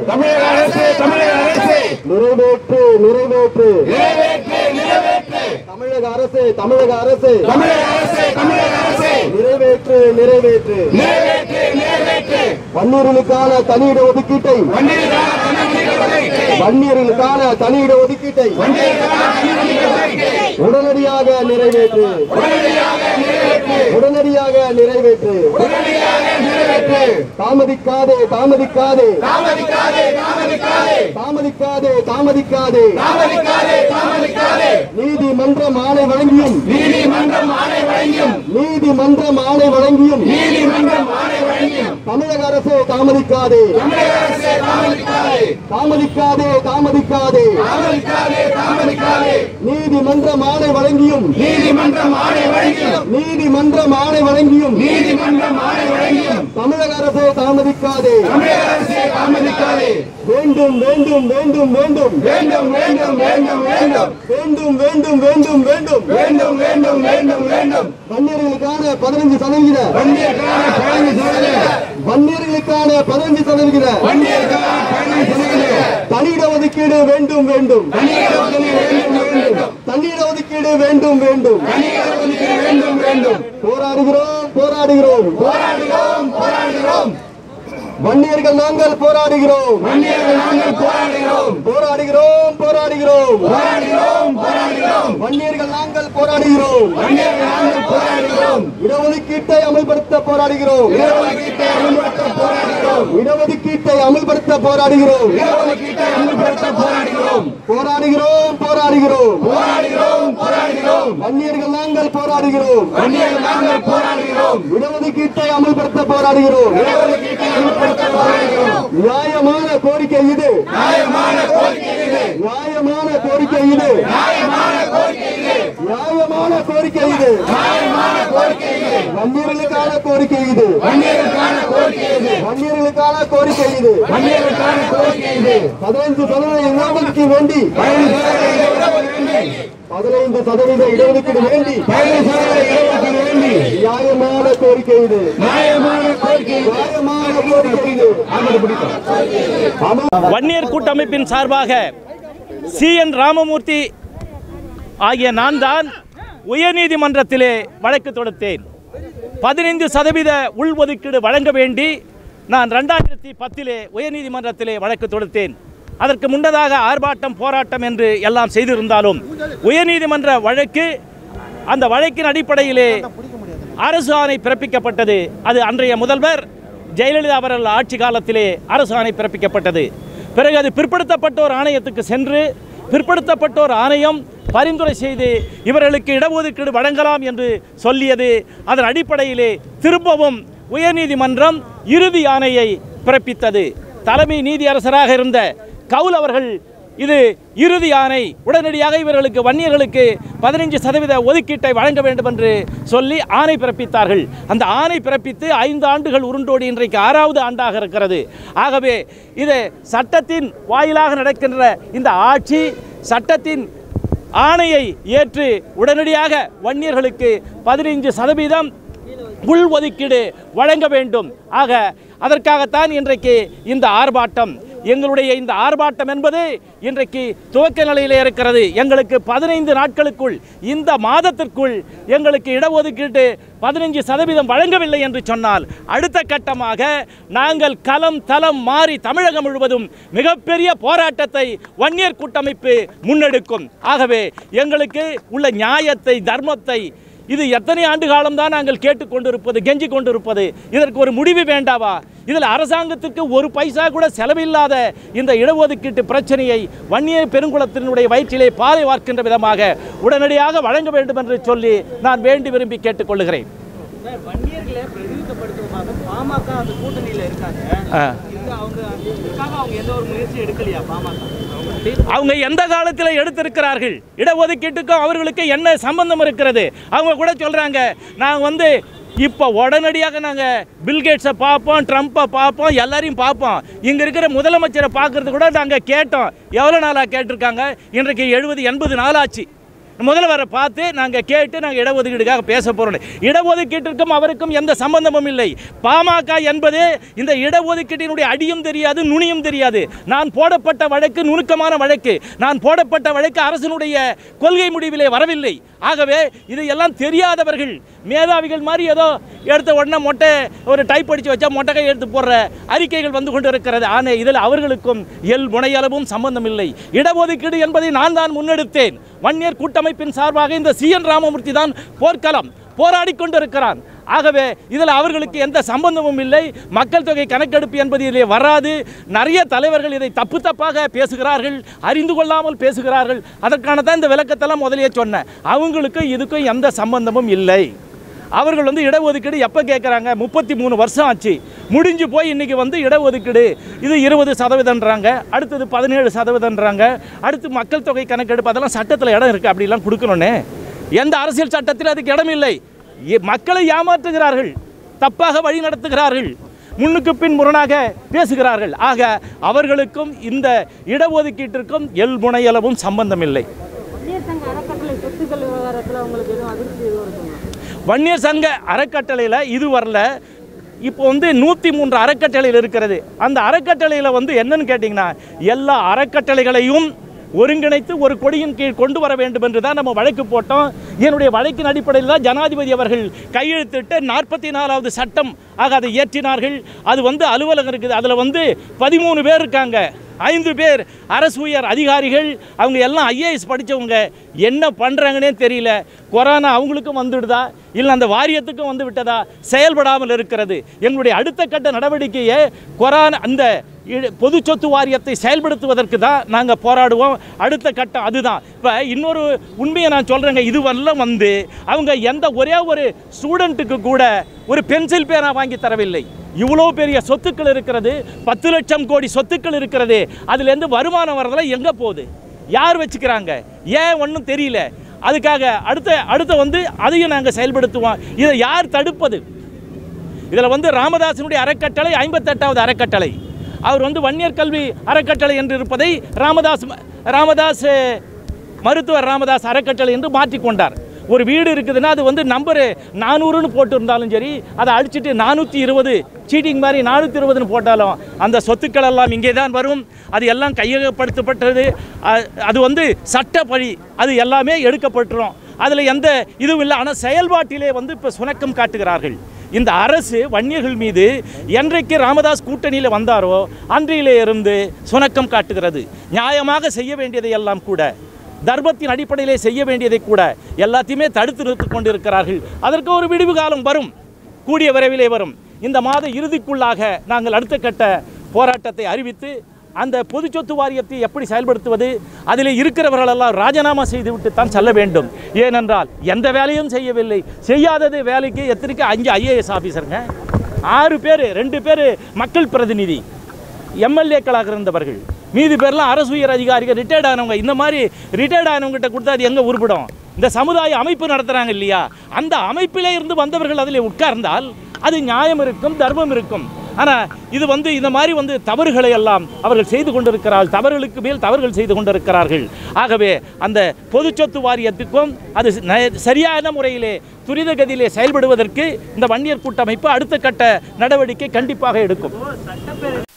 தமிழக அரசு தமிழக அரசு நிறைவேற்று நிறைவேற்று நிறைவேற்று நிறைவேற்று தமிழக அரசு தமிழக அரசு தமிழக அரசு தமிழக அரசு நிறைவேற்று நிறைவேற்று நிறைவேற்று நிறைவேற்று வன்னியர்களுக்கான தனியிட ஒதுக்கீட்டை வண்டிகளுக்கான தனிமனித ஒதுக்கீட்டை வன்னியர்களுக்கான தனியிட ஒதுக்கீட்டை வண்டிகளுக்கான தனிமனித ஒதுக்கீட்டை உடனடியாக நிறைவேற்று உடனடியாக நிறைவேற்று உடனடியாக நிறைவேற்று உடனடியாக நிறைவேற்று தாமதிக்காதே தாமதிக்காதே தாமதிக்காதே தாமதிக்காதே தாமதிக்காதே தாமதிக்காதே தாமதிக்காதே தாமதிக்காதே நீதிமன்றம் ஆணை வழங்கியும் நீதிமன்றம் ஆணை வழங்கியும் நீதிமன்றம் ஆணை வழங்கியும் நீதிமன்றம் ஆணை வழங்கியும் தமிழக அரசு தாமதிக்காதே தமிழக அரசு தாமதிக்காதே தாமதிக்காதே தாமதிக்காதே தாமதிக்காதே தாமதிக்காதே நீதிமன்றம் ஆணை வழங்கியும் நீதிமன்றம் ஆணை வழங்கியும் நீதிமன்றம் ஆணை வழங்கியும் நீதிமன்றம் ஆணை வழங்கியும் தமிழக அரசு தாமதிக்காதே தமிழக அரசு தாமதிக்காதே வேண்டும் வேண்டும் வேண்டும் வேண்டும் வேண்டும் வேண்டும் வேண்டும் வேண்டும் வேண்டும் வேண்டும் வேண்டும் வேண்டும் வேண்டும் வேண்டும் வேண்டும் வேண்டும் வன்னியர்களுக்கான பதினஞ்சு சதவிகித வண்டியருக்கான பதினைந்து சதவீத வன்னியர்களுக்கான பதினஞ்சு சதவிகித வண்டியருக்கான பதினைந்து சதவீத தனியிட ஒதுக்கீடு வேண்டும் வேண்டும் தனியார் ஒதுக்கீடு வேண்டும் வேண்டும் தண்ணீர் ஒதுக்கீடு வேண்டும் வேண்டும் தனியார் ஒதுக்கீடு வேண்டும் வேண்டும் போராடுகிறோம் போராடுகிறோம் போராடுகிறோம் போராடுகிறோம் வன்னியர்கள் நாங்கள் போராடுகிறோம் வண்டியர்கள் நாங்கள் போராடுகிறோம் போராடுகிறோம் போராடுகிறோம் போராடுகிறோம் போராடுகிறோம் வன்னியர்கள் நாங்கள் போராடுகிறோம் வண்டியர்கள் நாங்கள் போராடுகிறோம் இடஒதுக்கீட்டை அமல்படுத்த போராடுகிறோம் இடஒதுக்கீட்டை அமல்படுத்த போராடுகிறோம் இடஒதுக்கீட்டை அமல்படுத்த போராடுகிறோம் இடஒதுக்கீட்டை அமல்படுத்த போராடுகிறோம் போராடுகிறோம் போராடுகிறோம் போராடுகிறோம் போராடுகிறோம் வன்னியர்கள் நாங்கள் போராடுகிறோம் வண்டியர்கள் நாங்கள் போராடுகிறோம் இடஒதுக்கீட்டை அமல்படுத்த போராடுகிறோம் இடஒதுக்கீட்டை அமல்படுத்த போராடுகிறோம் நியாயமான கோரிக்கை இது நியாயமான கோரிக்கை இது நியாயமான கோரிக்கை இது நியாயமான கோரிக்கை இது நியாயமான கோரிக்கை இது நியாயமான கோரிக்கை இது வன்னியர்களுக்கான கோரிக்கை இது வண்டியர்களுக்கான கோரிக்கை இது வன்னியர்களுக்கான கோரிக்கை இது வண்டியர்களுக்கான கோரிக்கை இது பதினைந்து சதவீத இடஒதுக்கீடு வேண்டி பதினைந்து சதவீத இடஒதுக்கீடு வேண்டி பதினைந்து சதவீத இடஒதுக்கீடு வேண்டி பதினைந்து சதவீத இடஒதுக்கீடு வேண்டி நியாயமான கோரிக்கை இது நியாயமான கோரிக்கை இது நியாயமான கோரிக்கை இது அமல் வன்னியர் கூட்டமைப்பின் சார்பாக சி என் ராமமூர்த்தி ஆகிய நான் தான் உயர்நீதிமன்றத்திலே வழக்கு தொடுத்தேன் பதினைந்து சதவீத உள்ஒதுக்கீடு வழங்க வேண்டி நான் ரெண்டாயிரத்தி பத்திலே உயர்நீதிமன்றத்திலே வழக்கு தொடுத்தேன் அதற்கு முன்னதாக ஆர்ப்பாட்டம் போராட்டம் என்று எல்லாம் செய்திருந்தாலும் உயர்நீதிமன்ற வழக்கு அந்த வழக்கின் அடிப்படையிலே அரசு ஆணை பிறப்பிக்கப்பட்டது அது அன்றைய முதல்வர் ஜெயலலிதா அவர்கள் ஆட்சி காலத்திலே அரசு ஆணை பிறப்பிக்கப்பட்டது பிறகு அது பிற்படுத்தப்பட்டோர் ஆணையத்துக்கு சென்று பிற்படுத்தப்பட்டோர் ஆணையம் பரிந்துரை செய்து இவர்களுக்கு இடஒதுக்கீடு வழங்கலாம் என்று சொல்லியது அதன் அடிப்படையிலே திரும்பவும் உயர்நீதிமன்றம் இறுதி ஆணையை பிறப்பித்தது தலைமை நீதியரசராக இருந்த கவுல் அவர்கள் இது இறுதி ஆணை உடனடியாக இவர்களுக்கு வன்னியர்களுக்கு பதினைஞ்சு சதவீத ஒதுக்கீட்டை வழங்க வேண்டும் என்று சொல்லி ஆணை பிறப்பித்தார்கள் அந்த ஆணை பிறப்பித்து ஐந்து ஆண்டுகள் உருண்டோடி இன்றைக்கு ஆறாவது ஆண்டாக இருக்கிறது ஆகவே இது சட்டத்தின் வாயிலாக நடக்கின்ற இந்த ஆட்சி சட்டத்தின் ஆணையை ஏற்று உடனடியாக வன்னியர்களுக்கு பதினைஞ்சு சதவீதம் உள் ஒதுக்கீடு வழங்க வேண்டும் ஆக அதற்காகத்தான் இன்றைக்கு இந்த ஆர்ப்பாட்டம் எங்களுடைய இந்த ஆர்ப்பாட்டம் என்பது இன்றைக்கு துவக்க நிலையிலே இருக்கிறது எங்களுக்கு பதினைந்து நாட்களுக்குள் இந்த மாதத்திற்குள் எங்களுக்கு இடஒதுக்கீட்டு பதினைஞ்சு சதவீதம் வழங்கவில்லை என்று சொன்னால் அடுத்த கட்டமாக நாங்கள் களம் தளம் மாறி தமிழகம் முழுவதும் மிகப்பெரிய போராட்டத்தை வன்னியர் கூட்டமைப்பு முன்னெடுக்கும் ஆகவே எங்களுக்கு உள்ள நியாயத்தை தர்மத்தை இது எத்தனை ஆண்டு காலம்தான் நாங்கள் கேட்டுக்கொண்டிருப்பது கெஞ்சி கொண்டிருப்பது இதற்கு ஒரு முடிவு வேண்டாவா இதில் அரசாங்கத்துக்கு ஒரு பைசா கூட செலவில்லாத இந்த இடஒதுக்கீட்டு பிரச்சனையை வன்னிய பெருங்குளத்தினுடைய வயிற்றிலே பாதை வார்க்கின்ற விதமாக உடனடியாக வழங்க வேண்டும் என்று சொல்லி நான் வேண்டி விரும்பி கேட்டுக்கொள்கிறேன் சார், வன்னியர்களை பிரதிநிதித்துவப்படுத்துவதாக பாமக அந்த கூட்டணியில இருக்காங்க ஆ. இது அவங்க இதுக்காக அவங்க எந்த ஒரு முயற்சியும் எடுக்கலையா பாமக அவங்க அவங்க எந்த காலத்தில் எடுத்திருக்கிறார்கள் இடஒதுக்கீட்டுக்கும் அவர்களுக்கு என்ன சம்பந்தம் இருக்கிறது அவங்க கூட சொல்கிறாங்க நாங்கள் வந்து இப்போ உடனடியாக நாங்கள் பில்கேட்ஸை பார்ப்போம் ட்ரம்ப்பை பார்ப்போம் எல்லாரையும் பார்ப்போம் இங்கே இருக்கிற முதலமைச்சரை பார்க்கறது கூட நாங்கள் கேட்டோம் எவ்வளோ நாளாக கேட்டிருக்காங்க இன்றைக்கு எழுபது எண்பது நாளாச்சு முதல்வரை பார்த்து நாங்கள் கேட்டு நாங்கள் இடஒதுக்கீடுக்காக பேச போகிறோம் இடஒதுக்கீட்டிற்கும் அவருக்கும் எந்த சம்பந்தமும் இல்லை பாமக என்பது இந்த இடஒதுக்கீட்டினுடைய அடியும் தெரியாது நுனியும் தெரியாது நான் போடப்பட்ட வழக்கு நுணுக்கமான வழக்கு நான் போடப்பட்ட வழக்கு அரசினுடைய கொள்கை முடிவிலே வரவில்லை ஆகவே இதையெல்லாம் தெரியாதவர்கள் மேதாவிகள் மாதிரி ஏதோ எடுத்த உடனே மொட்டை ஒரு டைப் அடித்து வச்சா மொட்டைக்கை எடுத்து போடுற அறிக்கைகள் வந்து கொண்டு இருக்கிறது ஆனால் இதில் அவர்களுக்கும் எல் முனையளவும் சம்பந்தம் இல்லை இடஒதுக்கீடு என்பதை நான் தான் முன்னெடுத்தேன் வன்னியர் கூட்டமைப்பின் சார்பாக இந்த சி என் ராமமூர்த்தி தான் போர்க்களம் போராடி கொண்டிருக்கிறான் ஆகவே இதில் அவர்களுக்கு எந்த சம்பந்தமும் இல்லை மக்கள் தொகை கணக்கெடுப்பு என்பது இதிலே வராது நிறைய தலைவர்கள் இதை தப்பு தப்பாக பேசுகிறார்கள் அறிந்து கொள்ளாமல் பேசுகிறார்கள் அதற்கான தான் இந்த விளக்கத்தெல்லாம் முதலியே சொன்னேன் அவங்களுக்கும் இதுக்கும் எந்த சம்பந்தமும் இல்லை அவர்கள் வந்து இடஒதுக்கீடு எப்போ கேட்குறாங்க முப்பத்தி மூணு வருஷம் ஆச்சு முடிஞ்சு போய் இன்றைக்கி வந்து இடஒதுக்கீடு இது இருபது சதவீதம்ன்றாங்க அடுத்தது பதினேழு சதவீதம்ன்றாங்க அடுத்து மக்கள் தொகை கணக்கெடுப்பு அதெல்லாம் சட்டத்தில் இடம் இருக்குது அப்படிலாம் கொடுக்கணுன்னு எந்த அரசியல் சட்டத்தில் அதுக்கு இடம் இல்லை இ- மக்களை ஏமாற்றுகிறார்கள் தப்பாக வழி நடத்துகிறார்கள் முன்னுக்கு பின் முரணாக பேசுகிறார்கள் ஆக அவர்களுக்கும் இந்த இடஒதுக்கீட்டிற்கும் எல் முனையளவும் சம்பந்தம் இல்லை வன்னியர் சங்க அறக்கட்டளை சொத்துக்கள் விவகாரத்தில் உங்களுக்கு எதுவும் அதிர்ச்சி எதுவும் இருக்குங்களா வன்னியர் சங்க அறக்கட்டளையில் இது வரல இப்போ வந்து நூற்றி மூன்று அறக்கட்டளையில் இருக்கிறது அந்த அறக்கட்டளையில் வந்து என்னன்னு கேட்டிங்கன்னா எல்லா அறக்கட்டளைகளையும் ஒருங்கிணைத்து ஒரு கொடியின் கீழ் கொண்டு வர வேண்டும் என்று தான் நம்ம வழக்கு போட்டோம் என்னுடைய வழக்கின் அடிப்படையில் தான் ஜனாதிபதி அவர்கள் கையெழுத்திட்டு நாற்பத்தி நாலாவது சட்டம் ஆக அதை இயற்றினார்கள் அது வந்து அலுவலகம் இருக்குது அதில் வந்து பதிமூணு பேர் இருக்காங்க ஐந்து பேர் அரசு உயர் அதிகாரிகள் அவங்க எல்லாம் ஐஏஎஸ் படித்தவங்க என்ன பண்ணுறாங்கன்னே தெரியல கொரோனா அவங்களுக்கும் வந்துடுதா இல்லை அந்த வாரியத்துக்கும் வந்து விட்டதா செயல்படாமல் இருக்கிறது எங்களுடைய அடுத்த கட்ட நடவடிக்கையை கொரோனா அந்த இ- பொது சொத்து வாரியத்தை செயல்படுத்துவதற்கு தான் நாங்கள் போராடுவோம் அடுத்த கட்டம் அதுதான் இப்போ இன்னொரு உண்மையை நான் சொல்கிறேங்க இது வரலாம் வந்து அவங்க எந்த ஒரே ஒரு ஸ்டூடெண்ட்டுக்கு கூட ஒரு பென்சில் பேனா வாங்கி தரவில்லை இவ்வளோ பெரிய சொத்துக்கள் இருக்கிறது பத்து லட்சம் கோடி சொத்துக்கள் இருக்கிறது அதுலேருந்து வருமானம் வரதெல்லாம் எங்கே போகுது யார் வச்சுக்கிறாங்க ஏன் ஒன்றும் தெரியல அதுக்காக அடுத்த அடுத்த வந்து அதையும் நாங்கள் செயல்படுத்துவோம் இதை யார் தடுப்பது இதில் வந்து ராமதாசனுடைய அறக்கட்டளை ஐம்பத்தெட்டாவது அறக்கட்டளை அவர் வந்து வன்னியர் கல்வி அறக்கட்டளை என்று இருப்பதை ராமதாஸ் ராமதாஸ் மருத்துவர் ராமதாஸ் அறக்கட்டளை என்று மாற்றிக்கொண்டார் ஒரு வீடு இருக்குதுன்னா அது வந்து நம்பரு நானூறுன்னு போட்டிருந்தாலும் சரி அதை அழிச்சிட்டு நானூற்றி இருபது சீட்டிங் மாதிரி நானூற்றி இருபதுன்னு போட்டாலும் அந்த சொத்துக்கள் எல்லாம் இங்கே தான் வரும் அது எல்லாம் கையகப்படுத்தப்பட்டது அ- அது வந்து சட்டப்படி அது எல்லாமே எடுக்கப்பட்டுரும் அதில் எந்த இதுவும் இல்லை ஆனால் செயல்பாட்டிலே வந்து இப்போ சுணக்கம் காட்டுகிறார்கள் இந்த அரசு வன்னியர்கள் மீது என்றைக்கு ராமதாஸ் கூட்டணியில் வந்தாரோ அன்றையிலே இருந்து சுணக்கம் காட்டுகிறது நியாயமாக செய்ய வேண்டியதை எல்லாம் கூட தர்மத்தின் அடிப்படையிலே செய்ய வேண்டியதை கூட எல்லாத்தையுமே தடுத்து நிறுத்திக் கொண்டிருக்கிறார்கள் அதற்கு ஒரு விடிவு காலம் வரும் கூடிய விரைவிலே வரும் இந்த மாத இறுதிக்குள்ளாக நாங்கள் அடுத்த கட்ட போராட்டத்தை அறிவித்து அந்த பொது சொத்து வாரியத்தை எப்படி செயல்படுத்துவது அதில் இருக்கிறவர்களெல்லாம் ராஜினாமா செய்துவிட்டு தான் செல்ல வேண்டும் ஏனென்றால் எந்த வேலையும் செய்யவில்லை செய்யாதது வேலைக்கு எத்தனைக்கு அஞ்சு ஐஏஎஸ் ஆஃபீஸருங்க ஆறு பேர் ரெண்டு பேர் மக்கள் பிரதிநிதி எம்எல்ஏக்களாக இருந்தவர்கள் மீதி பேர்லாம் அரசு உயர் அதிகாரிகள் ரிட்டையர்ட் ஆனவங்க இந்த மாதிரி ரிட்டையர்ட் ஆனவங்ககிட்ட கொடுத்தா அது எங்கே உருப்படும் இந்த சமுதாய அமைப்பு நடத்துகிறாங்க இல்லையா அந்த அமைப்பிலே இருந்து வந்தவர்கள் அதில் உட்கார்ந்தால் அது நியாயம் இருக்கும் தர்மம் இருக்கும் ஆனால் இது வந்து இந்த மாதிரி வந்து தவறுகளை எல்லாம் அவர்கள் செய்து கொண்டிருக்கிறார்கள் தவறுகளுக்கு மேல் தவறுகள் செய்து கொண்டிருக்கிறார்கள் ஆகவே அந்த பொது சொத்து வாரியத்துக்கும் அது ந- சரியான முறையிலே துரித கதியிலே செயல்படுவதற்கு இந்த வன்னியர் கூட்டமைப்பு அடுத்த கட்ட நடவடிக்கை கண்டிப்பாக எடுக்கும் சட்டப்பேரவை